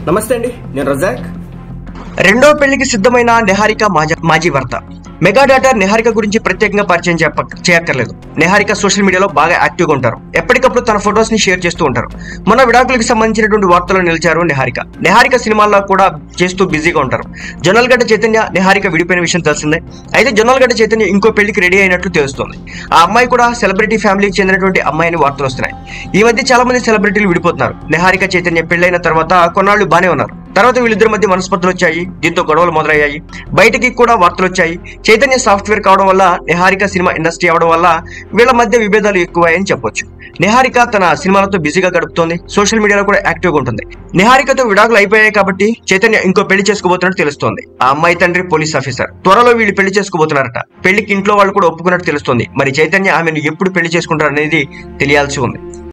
నమస్తే అండి నేను రజాక్ రెండో పెళ్లికి సిద్ధమైన నిహారిక మాజ- మాజీ భర్త మెగా డాటర్ నిహారిక గురించి ప్రత్యేకంగా పరిచయం చెప్ప- చేయక్కర్లేదు నిహారిక సోషల్ మీడియాలో బాగా యాక్టివ్ గా ఉంటారు ఎప్పటికప్పుడు తన ఫొటోస్ ని షేర్ చేస్తూ ఉంటారు మన విడాకులకు సంబంధించినటువంటి వార్తలు నిలిచారు నిహారిక నిహారిక సినిమాల్లో కూడా చేస్తూ బిజీగా ఉంటారు జొన్నలగడ్డ చైతన్య నిహారిక విడిపోయిన విషయం తెలిసిందే అయితే జొన్నలగడ్డ చైతన్య ఇంకో పెళ్లికి రెడీ అయినట్లు తెలుస్తోంది ఆ అమ్మాయి కూడా సెలబ్రిటీ ఫ్యామిలీకి చెందినటువంటి అమ్మాయి అని వార్తలు వస్తున్నాయి ఈ మధ్య చాలా మంది సెలబ్రిటీలు విడిపోతున్నారు నిహారిక చైతన్య పెళ్లైన తర్వాత కొన్నాళ్ళు బానే ఉన్నారు తర్వాత వీళ్ళిద్దరి మధ్య మనస్పర్ధలు వచ్చాయి దీంతో గొడవలు మొదలయ్యాయి బయటికి కూడా వార్తలు వచ్చాయి చైతన్య సాఫ్ట్వేర్ కావడం వల్ల నిహారిక సినిమా ఇండస్ట్రీ అవడం వల్ల వీళ్ళ మధ్య విభేదాలు ఎక్కువయ్యాయని చెప్పొచ్చు నిహారిక తన సినిమాలతో బిజీగా గడుపుతోంది సోషల్ మీడియాలో కూడా యాక్టివ్ గా ఉంటుంది నిహారికతో విడాకులు అయిపోయాయి కాబట్టి చైతన్య ఇంకో పెళ్లి చేసుకోబోతున్నట్టు తెలుస్తోంది ఆ అమ్మాయి తండ్రి పోలీస్ ఆఫీసర్ త్వరలో వీళ్ళు పెళ్లి చేసుకోబోతున్నారట పెళ్లికి ఇంట్లో వాళ్ళు కూడా ఒప్పుకున్నట్టు తెలుస్తోంది మరి చైతన్య ఆమెను ఎప్పుడు పెళ్లి చేసుకుంటారు అనేది తెలియాల్సి ఉంది